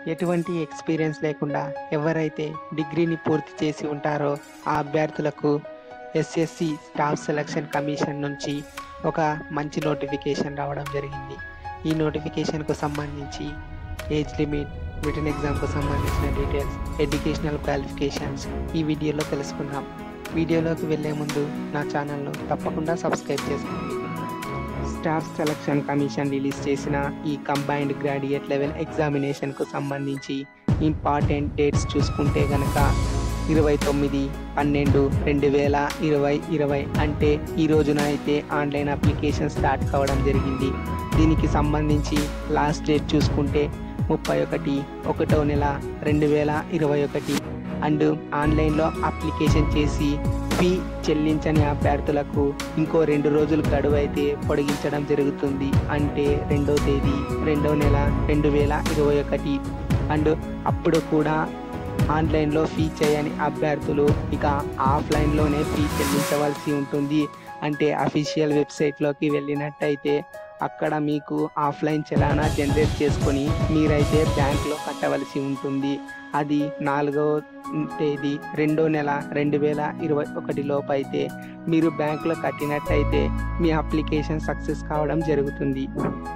ఎటువంటి ఎక్స్పీరియన్స్ లేకుండా ఎవరైతే డిగ్రీని పూర్తి చేసి ఉంటారో ఆ అభ్యర్థులకు ఎస్ఎస్సి స్టాఫ్ సెలక్షన్ కమిషన్ నుంచి ఒక మంచి నోటిఫికేషన్ రావడం జరిగింది ఈ నోటిఫికేషన్కు సంబంధించి ఏజ్ లిమిట్ రిటర్న్ ఎగ్జామ్కు సంబంధించిన డీటెయిల్స్ ఎడ్యుకేషనల్ క్వాలిఫికేషన్స్ ఈ వీడియోలో తెలుసుకుందాం వీడియోలోకి వెళ్ళే ముందు నా ఛానల్ను తప్పకుండా సబ్స్క్రైబ్ చేసుకోండి స్టాఫ్ సెలక్షన్ కమిషన్ రిలీజ్ చేసిన ఈ కంబైన్డ్ గ్రాడ్యుయేట్ లెవెల్ ఎగ్జామినేషన్కు సంబంధించి ఇంపార్టెంట్ డేట్స్ చూసుకుంటే గనక ఇరవై తొమ్మిది పన్నెండు రెండు వేల ఇరవై ఇరవై అంటే ఈ రోజున అయితే ఆన్లైన్ అప్లికేషన్ స్టార్ట్ కావడం జరిగింది దీనికి సంబంధించి లాస్ట్ డేట్ చూసుకుంటే ముప్పై ఒకటి ఒకటో నెల రెండు వేల ఇరవై ఒకటి అండ్ ఆన్లైన్లో అప్లికేషన్ చేసి ఫీ చెల్లించని అభ్యర్థులకు ఇంకో రెండు రోజులు గడువు అయితే పొడిగించడం జరుగుతుంది అంటే రెండో తేదీ రెండో నెల రెండు వేల ఇరవై ఒకటి అండ్ అప్పుడు కూడా ఆన్లైన్లో ఫీ చేయని అభ్యర్థులు ఇక ఆఫ్లైన్లోనే ఫీ చెల్లించవలసి ఉంటుంది అంటే అఫీషియల్ వెబ్సైట్లోకి వెళ్ళినట్టయితే అక్కడ మీకు ఆఫ్లైన్ చలానా జనరేట్ చేసుకొని మీరైతే బ్యాంక్లో కట్టవలసి ఉంటుంది అది నాలుగో తేదీ రెండో నెల రెండు వేల ఇరవై ఒకటి లోపు అయితే మీరు బ్యాంకులో కట్టినట్టయితే మీ అప్లికేషన్ సక్సెస్ కావడం జరుగుతుంది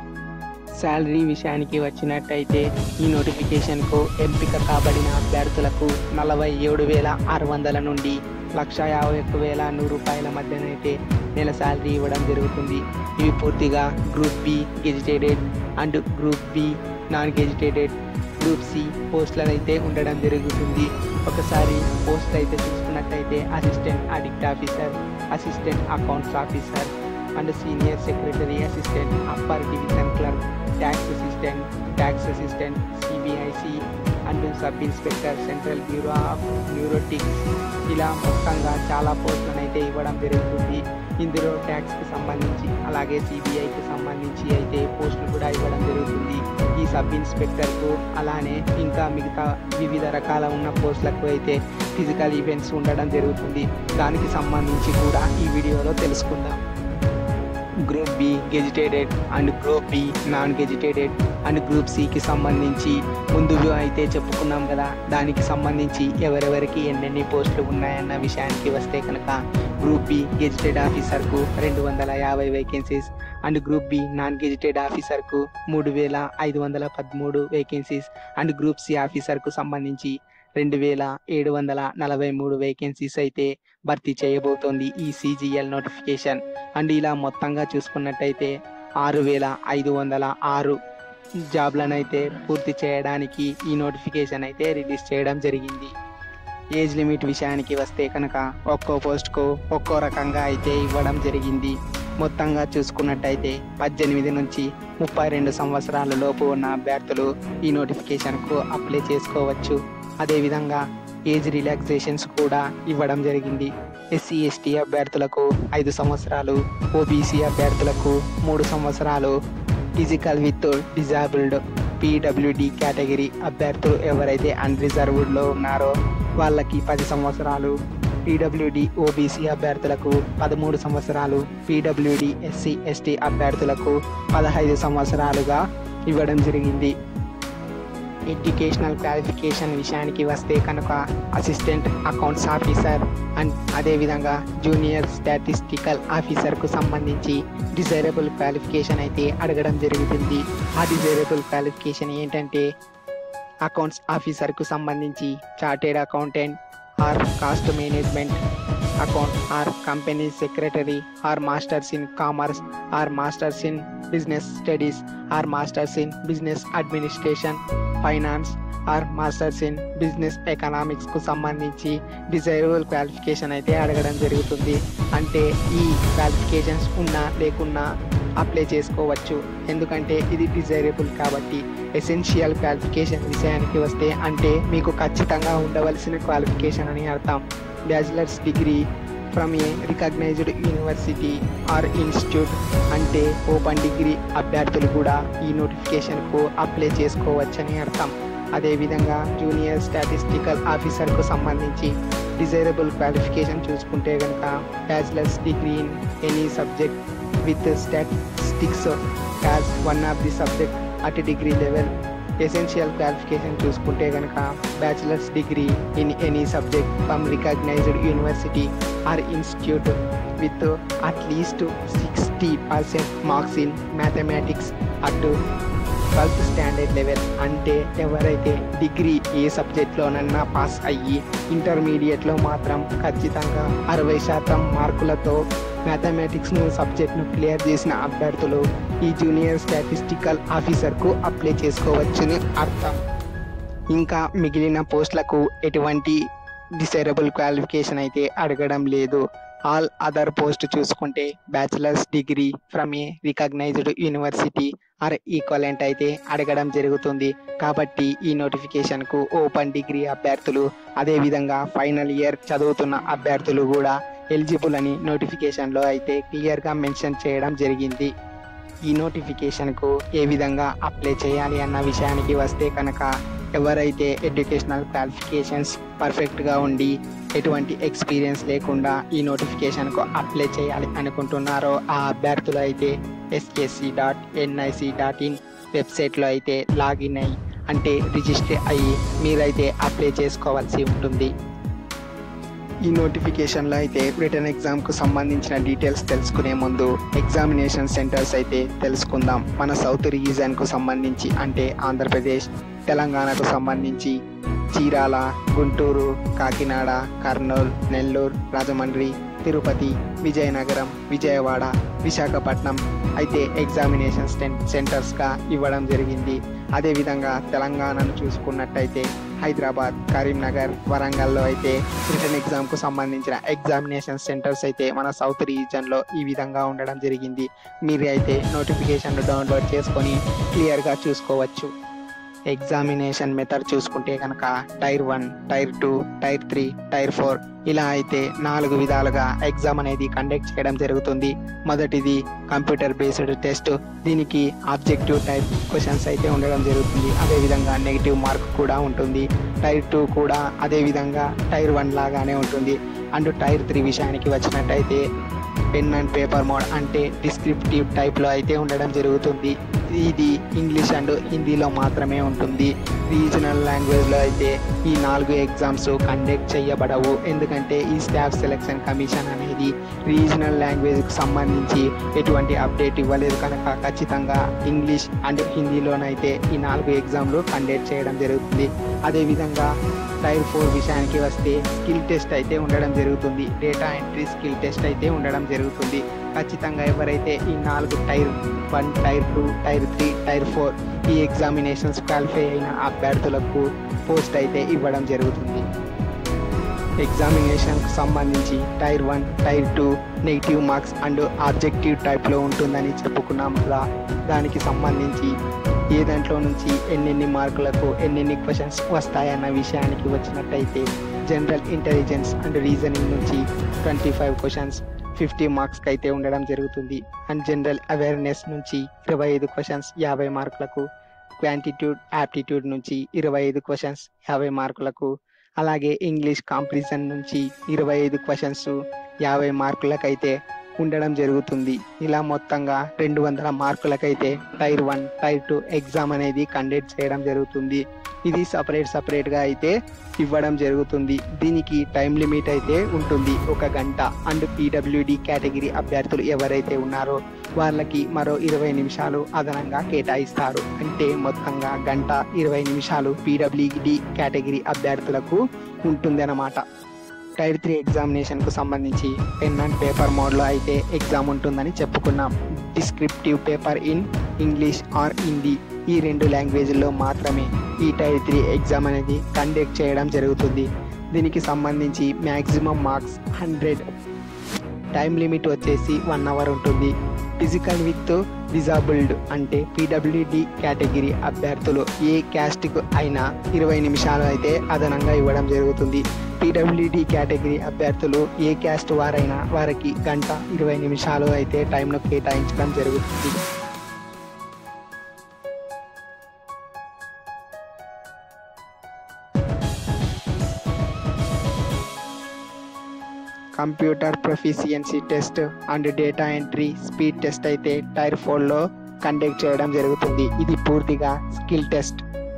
శాలరీ విషయానికి వచ్చినట్టయితే ఈ నోటిఫికేషన్కు ఎంపిక కాబడిన అభ్యర్థులకు నలభై ఏడు వేల ఆరు వందల నుండి లక్ష యాభై ఒక్క వేల నూరు రూపాయల మధ్యనైతే నెల శాలరీ ఇవ్వడం జరుగుతుంది ఇవి పూర్తిగా group B gazetted and group B non gazetted group C పోస్టులను అయితే ఉండడం జరుగుతుంది ఒకసారి పోస్ట్ అయితే చూసుకున్నట్టయితే assistant audit officer assistant accounts officer and senior secretary assistant upper division clerk tax assistant tax assistant CBIC and sub inspector central bureau of narcotics ఇలా మొత్తంగా చాలా పోస్టులను అయితే ఇవ్వడం జరుగుతుంది ఇందులో ట్యాక్స్కి సంబంధించి అలాగే సిబిఐకి సంబంధించి అయితే పోస్టులు కూడా ఇవ్వడం జరుగుతుంది ఈ సబ్ ఇన్స్పెక్టర్కు అలానే ఇంకా మిగతా వివిధ రకాల ఉన్న పోస్టులకు అయితే ఫిజికల్ ఈవెంట్స్ ఉండడం జరుగుతుంది దానికి సంబంధించి కూడా ఈ వీడియోలో తెలుసుకుందాం group B gazetted and group B non gazetted and group సికి సంబంధించి ముందు అయితే చెప్పుకున్నాం కదా దానికి సంబంధించి ఎవరెవరికి ఎన్నెన్ని పోస్టులు ఉన్నాయన్న విషయానికి వస్తే కనుక గ్రూప్ బి గెజిటెడ్ ఆఫీసర్కు రెండు వందల యాభై vacancies and group B non gazetted ఆఫీసర్కు మూడు వేల ఐదు వందల పదమూడు వేకెన్సీస్ అండ్ గ్రూప్ సి ఆఫీసర్కు సంబంధించి రెండు వేల ఏడు వందల నలభై మూడు వేకెన్సీస్ అయితే భర్తీ చేయబోతోంది ఈ సిజిఎల్ నోటిఫికేషన్ అండ్ ఇలా మొత్తంగా చూసుకున్నట్టయితే ఆరు వేల ఐదు వందల ఆరు జాబ్లను అయితే పూర్తి చేయడానికి ఈ నోటిఫికేషన్ అయితే రిలీజ్ చేయడం జరిగింది ఏజ్ లిమిట్ విషయానికి వస్తే కనుక ఒక్కో పోస్ట్కు ఒక్కో రకంగా అయితే ఇవ్వడం జరిగింది మొత్తంగా చూసుకున్నట్టయితే పద్దెనిమిది నుంచి ముప్పై రెండు సంవత్సరాల లోపు ఉన్న అభ్యర్థులు ఈ నోటిఫికేషన్కు అప్లై చేసుకోవచ్చు అదేవిధంగా ఏజ్ రిలాక్సేషన్స్ కూడా ఇవ్వడం జరిగింది ఎస్సీ ఎస్టీ అభ్యర్థులకు ఐదు సంవత్సరాలు ఓబీసీ అభ్యర్థులకు మూడు సంవత్సరాలు ఫిజికల్ విత్ డిజాబుల్డ్ పీడబ్ల్యూడి కేటగిరీ అభ్యర్థులు ఎవరైతే అన్రిజర్వ్డ్లో ఉన్నారో వాళ్ళకి పది సంవత్సరాలు పీడబ్ల్యూడి ఓబీసీ అభ్యర్థులకు పదమూడు సంవత్సరాలు పీడబ్ల్యూడి ఎస్సీ ఎస్టీ అభ్యర్థులకు పదహైదు సంవత్సరాలుగా ఇవ్వడం జరిగింది ఎడ్యుకేషనల్ క్వాలిఫికేషన్ విషయానికి వస్తే కనుక అసిస్టెంట్ అకౌంట్స్ ఆఫీసర్ అండ్ అదేవిధంగా జూనియర్ స్టాటిస్టికల్ ఆఫీసర్కు సంబంధించి డిజైరబుల్ క్వాలిఫికేషన్ అయితే అడగడం జరుగుతుంది ఆ డిజైరబుల్ క్వాలిఫికేషన్ ఏంటంటే అకౌంట్స్ ఆఫీసర్కు సంబంధించి chartered accountant or cost management account or company secretary or masters in commerce or masters in business studies or masters in business administration finance or masters in business ఎకనామిక్స్కు సంబంధించి desirable qualification అయితే అడగడం జరుగుతుంది అంటే ఈ qualifications ఉన్నా లేకున్నా apply చేసుకోవచ్చు ఎందుకంటే ఇది డిజైరబుల్ కాబట్టి ఎసెన్షియల్ క్వాలిఫికేషన్ విషయానికి వస్తే అంటే మీకు ఖచ్చితంగా ఉండవలసిన క్వాలిఫికేషన్ అని అర్థం bachelors degree from a recognised university or institute అంటే ఓపెన్ డిగ్రీ అభ్యర్థులు కూడా ఈ నోటిఫికేషన్కు అప్లై చేసుకోవచ్చని అర్థం అదేవిధంగా జూనియర్ స్టాటిస్టికల్ ఆఫీసర్కు సంబంధించి డిజైరబుల్ క్వాలిఫికేషన్ చూసుకుంటే కనుక bachelors degree in any subject with statistics as one of the subject at degree level essential qualification చూసుకుంటే కనుక bachelors degree in any subject from recognised university or institute with at least sixty percent marks in mathematics at twelfth standard level అంటే ఎవరైతే degree ఏ సబ్జెక్ట్లోనన్నా pass అయ్యి ఇంటర్మీడియట్లో మాత్రం ఖచ్చితంగా అరవై శాతం మార్కులతో మ్యాథమెటిక్స్ను సబ్జెక్ట్ను క్లియర్ చేసిన అభ్యర్థులు ఈ జూనియర్ స్టాటిస్టికల్ ఆఫీసర్కు అప్లై చేసుకోవచ్చని అర్థం ఇంకా మిగిలిన పోస్టులకు ఎటువంటి డిసైరబుల్ క్వాలిఫికేషన్ అయితే అడగడం లేదు ఆల్ అదర్ పోస్ట్ చూసుకుంటే bachelors degree from a recognised university or equivalent అయితే అడగడం జరుగుతుంది కాబట్టి ఈ నోటిఫికేషన్కు ఓపెన్ డిగ్రీ అభ్యర్థులు అదేవిధంగా ఫైనల్ ఇయర్ చదువుతున్న అభ్యర్థులు కూడా ఎలిజిబుల్ అని నోటిఫికేషన్లో అయితే క్లియర్గా మెన్షన్ చేయడం జరిగింది ఈ నోటిఫికేషన్కు ఏ విధంగా అప్లై చేయాలి అన్న విషయానికి వస్తే కనుక ఎవరైతే ఎడ్యుకేషనల్ క్వాలిఫికేషన్స్ పర్ఫెక్ట్గా ఉండి ఎటువంటి ఎక్స్పీరియన్స్ లేకుండా ఈ నోటిఫికేషన్కు అప్లై చేయాలి అనుకుంటున్నారో ఆ అభ్యర్థులు అయితే ఎస్కేసి డాట్ ఎన్ఐసి డాట్ ఇన్ వెబ్సైట్లో అయితే లాగిన్ అయ్యి అంటే రిజిస్టర్ అయ్యి మీరైతే అప్లై చేసుకోవాల్సి ఉంటుంది ఈ నోటిఫికేషన్లో అయితే రిటర్న్ ఎగ్జామ్కు సంబంధించిన డీటెయిల్స్ తెలుసుకునే ముందు ఎగ్జామినేషన్ సెంటర్స్ అయితే తెలుసుకుందాం మన సౌత్ రీజియన్కు సంబంధించి అంటే ఆంధ్రప్రదేశ్ తెలంగాణకు సంబంధించి చీరాల గుంటూరు కాకినాడ కర్నూలు నెల్లూరు రాజమండ్రి తిరుపతి విజయనగరం విజయవాడ విశాఖపట్నం అయితే ఎగ్జామినేషన్ సెంటర్స్గా ఇవ్వడం జరిగింది అదేవిధంగా తెలంగాణను చూసుకున్నట్టయితే హైదరాబాద్ కరీంనగర్ వరంగల్లో అయితే రిటర్న్ ఎగ్జామ్కు సంబంధించిన ఎగ్జామినేషన్ సెంటర్స్ అయితే మన సౌత్ రీజన్లో ఈ విధంగా ఉండడం జరిగింది మీరు అయితే నోటిఫికేషన్ డౌన్లోడ్ చేసుకొని క్లియర్గా చూసుకోవచ్చు ఎగ్జామినేషన్ మెథడ్ చూసుకుంటే కనుక tier one tier two tier three tier four ఇలా అయితే నాలుగు విధాలుగా ఎగ్జామ్ అనేది కండక్ట్ చేయడం జరుగుతుంది మొదటిది కంప్యూటర్ బేస్డ్ టెస్ట్ దీనికి ఆబ్జెక్టివ్ టైప్ క్వశ్చన్స్ అయితే ఉండడం జరుగుతుంది అదేవిధంగా నెగిటివ్ మార్క్ కూడా ఉంటుంది టైర్ టూ కూడా అదేవిధంగా టైర్ వన్ లాగానే ఉంటుంది అండ్ టైర్ త్రీ విషయానికి వచ్చినట్టయితే పెన్ అండ్ పేపర్ మోడ్ అంటే డిస్క్రిప్టివ్ టైప్లో అయితే ఉండడం జరుగుతుంది ఇది ఇంగ్లీష్ అండ్ హిందీలో మాత్రమే ఉంటుంది రీజనల్ లాంగ్వేజ్లో అయితే ఈ నాలుగు ఎగ్జామ్స్ కండక్ట్ చేయబడవు ఎందుకంటే ఈ స్టాఫ్ సెలక్షన్ కమిషన్ అనేది రీజనల్ లాంగ్వేజ్కి సంబంధించి ఎటువంటి అప్డేట్ ఇవ్వలేదు కనుక ఖచ్చితంగా ఇంగ్లీష్ అండ్ హిందీలోనైతే ఈ నాలుగు ఎగ్జామ్లు కండక్ట్ చేయడం జరుగుతుంది అదేవిధంగా టైర్ ఫోర్ విషయానికి వస్తే స్కిల్ టెస్ట్ అయితే ఉండడం జరుగుతుంది డేటా ఎంట్రీ స్కిల్ టెస్ట్ అయితే ఉండడం జరుగుతుంది ఖచ్చితంగా ఎవరైతే ఈ నాలుగు tier one tier two tier three tier four ఈ ఎగ్జామినేషన్స్ క్వాలిఫై అయిన అభ్యర్థులకు పోస్ట్ అయితే ఇవ్వడం జరుగుతుంది ఎగ్జామినేషన్కి సంబంధించి tier one tier two negative marks and objective టైప్లో ఉంటుందని చెప్పుకున్నాం కదా దానికి సంబంధించి ఏ దాంట్లో నుంచి ఎన్నెన్ని మార్కులకు ఎన్నెన్ని క్వశ్చన్స్ వస్తాయన్న విషయానికి వచ్చినట్టయితే జనరల్ ఇంటెలిజెన్స్ అండ్ రీజనింగ్ నుంచి ట్వంటీ ఫైవ్ క్వశ్చన్స్ ఫిఫ్టీ మార్క్స్కి అయితే ఉండడం జరుగుతుంది అండ్ జనరల్ అవేర్నెస్ నుంచి ఇరవై ఐదు క్వశ్చన్స్ యాభై మార్కులకు క్వాంటిట్యూడ్ యాప్టిట్యూడ్ నుంచి ఇరవై ఐదు క్వశ్చన్స్ యాభై మార్కులకు అలాగే ఇంగ్లీష్ కాంపిటీషన్ నుంచి ఇరవై ఐదు క్వశ్చన్స్ యాభై మార్కులకైతే ఉండడం జరుగుతుంది ఇలా మొత్తంగా రెండు వందల మార్కులకైతే tier one tier two exam అనేది కండక్ట్ చేయడం జరుగుతుంది ఇది సపరేట్ సపరేట్గా అయితే ఇవ్వడం జరుగుతుంది దీనికి టైం లిమిట్ అయితే ఉంటుంది ఒక గంట అండ్ పీడబ్ల్యూడి కేటగిరీ అభ్యర్థులు ఎవరైతే ఉన్నారో వాళ్ళకి మరో ఇరవై నిమిషాలు అదనంగా కేటాయిస్తారు అంటే మొత్తంగా గంట ఇరవై నిమిషాలు పీడబ్ల్యూడి కేటగిరీ అభ్యర్థులకు ఉంటుందన్నమాట టైర్ త్రీ ఎగ్జామినేషన్కు సంబంధించి పెన్ అండ్ పేపర్ మోడ్లో అయితే ఎగ్జామ్ ఉంటుందని చెప్పుకున్నాం descriptive paper in English or Hindi ఈ రెండు లాంగ్వేజ్లో మాత్రమే ఈ టైర్ త్రీ ఎగ్జామ్ అనేది కండక్ట్ చేయడం జరుగుతుంది దీనికి సంబంధించి maximum marks hundred time limit వచ్చేసి వన్ అవర్ ఉంటుంది ఫిజికల్ విత్ డిజాబుల్డ్ అంటే పీడబ్ల్యూడి కేటగిరీ అభ్యర్థులు ఏ క్యాస్ట్కు అయినా ఇరవై నిమిషాలు అయితే అదనంగా ఇవ్వడం జరుగుతుంది పీడబ్ల్యూడి కేటగిరీ అభ్యర్థులు ఏ క్యాస్ట్ వారైనా వారికి గంట ఇరవై నిమిషాలు అయితే టైంను కేటాయించడం జరుగుతుంది computer proficiency test and data entry speed test అయితే టైర్ ఫోర్లో కండక్ట్ చేయడం జరుగుతుంది ఇది పూర్తిగా skill test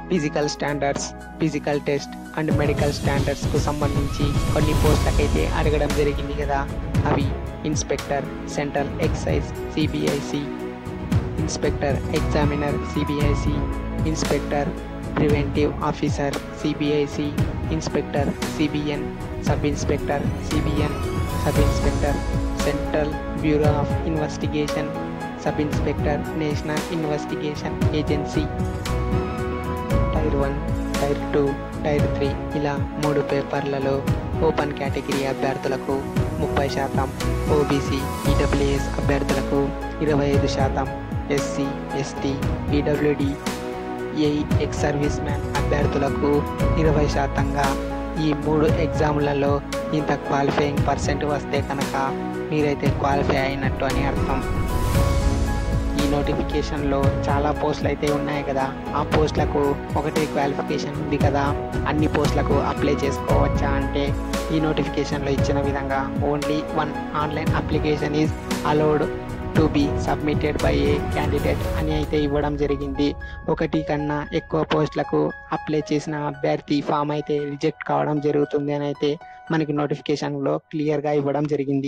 physical standards physical test and medical స్టాండర్డ్స్కు సంబంధించి కొన్ని పోస్టులకైతే అడగడం జరిగింది కదా అవి inspector central excise CBIC inspector examiner CBIC inspector preventive officer CBIC inspector CBN sub inspector CBN sub inspector central bureau of investigation sub inspector national investigation agency tier one tier two tier three ఇలా మూడు పేపర్లలో open category అభ్యర్థులకు ముప్పై శాతం OBC EWS అభ్యర్థులకు ఇరవై ఐదు శాతం ఎస్సీ ఎస్టీ ఈడబ్ల్యూడి ఏ ఎక్స్ సర్వీస్ మ్యాన్ అభ్యర్థులకు ఇరవై శాతంగా ఈ మూడు ఎగ్జామ్లలో ఇంత క్వాలిఫైయింగ్ పర్సెంట్ వస్తే కనుక మీరైతే క్వాలిఫై అయినట్టు అని అర్థం ఈ నోటిఫికేషన్లో చాలా పోస్టులు అయితే ఉన్నాయి కదా ఆ పోస్టులకు ఒకటే క్వాలిఫికేషన్ ఉంది కదా అన్ని పోస్టులకు అప్లై చేసుకోవచ్చా అంటే ఈ నోటిఫికేషన్లో ఇచ్చిన విధంగా only one online application is allowed to be submitted by a candidate అని అయితే ఇవ్వడం జరిగింది ఒకటి కన్నా ఎక్కువ పోస్టులకు అప్లై చేసిన అభ్యర్థి ఫామ్ అయితే రిజెక్ట్ కావడం జరుగుతుంది అని అయితే మనకి నోటిఫికేషన్లో క్లియర్గా ఇవ్వడం జరిగింది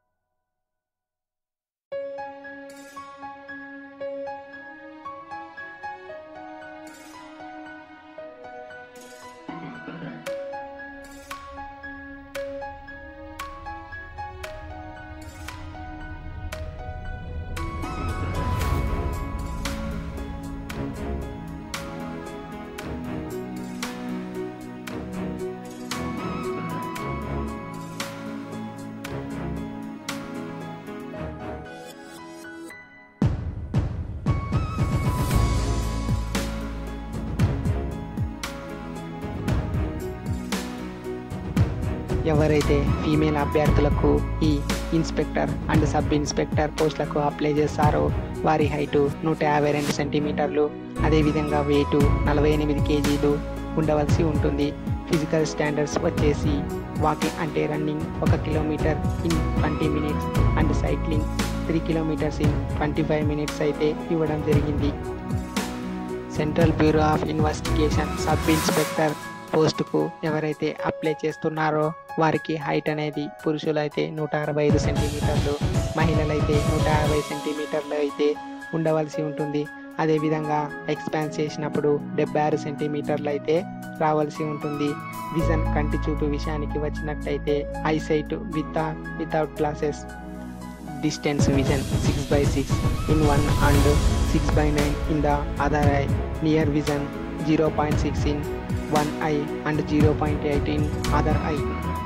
ఎవరైతే ఫీమేల్ అభ్యర్థులకు ఈ ఇన్స్పెక్టర్ అండ్ సబ్ ఇన్స్పెక్టర్ పోస్టులకు అప్లై చేస్తారో వారి హైటు నూట యాభై రెండు సెంటీమీటర్లు అదేవిధంగా వెయిట్ నలభై ఎనిమిది కేజీలు ఉండవలసి ఉంటుంది ఫిజికల్ స్టాండర్డ్స్ వచ్చేసి వాకింగ్ అంటే రన్నింగ్ ఒక kilometre in twenty minutes and cycling three kilometres in twenty five minutes అయితే ఇవ్వడం జరిగింది central bureau of investigation sub inspector పోస్టుకు ఎవరైతే అప్లై చేస్తున్నారో వారికి హైట్ అనేది పురుషులైతే నూట అరవై ఐదు సెంటీమీటర్లు మహిళలైతే నూట యాభై సెంటీమీటర్లు అయితే ఉండవలసి ఉంటుంది అదేవిధంగా ఎక్స్పాన్స్ చేసినప్పుడు డెబ్బై ఆరు సెంటీమీటర్లు అయితే రావాల్సి ఉంటుంది విజన్ కంటి చూపు విషయానికి వచ్చినట్టయితే eyesight with without glasses distance vision six by six in one and six by nine in the other eye near vision zero point six in one eye and zero point eight in other eye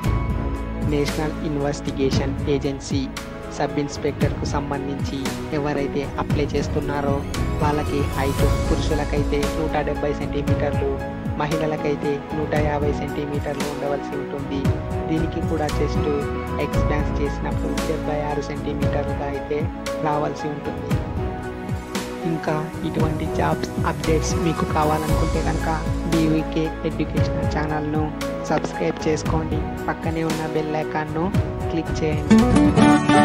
national investigation agency sub ఇన్స్పెక్టర్కు సంబంధించి ఎవరైతే apply చేస్తున్నారో వాళ్ళకి height పురుషులకైతే నూట డెబ్బై సెంటీమీటర్లు మహిళలకైతే నూట యాభై సెంటీమీటర్లు ఉండవలసి ఉంటుంది దీనికి కూడా చెస్ట్ ఎక్స్పాన్స్ చేసినప్పుడు డెబ్బై ఆరు సెంటీమీటర్లుగా అయితే రావాల్సి ఉంటుంది ఇంకా ఇటువంటి జాబ్స్ అప్డేట్స్ మీకు కావాలనుకుంటే కనుక బీవీకే ఎడ్యుకేషనల్ ఛానల్ను సబ్స్క్రైబ్ చేసుకోండి పక్కనే ఉన్న బెల్ ఐకాన్ను క్లిక్ చేయండి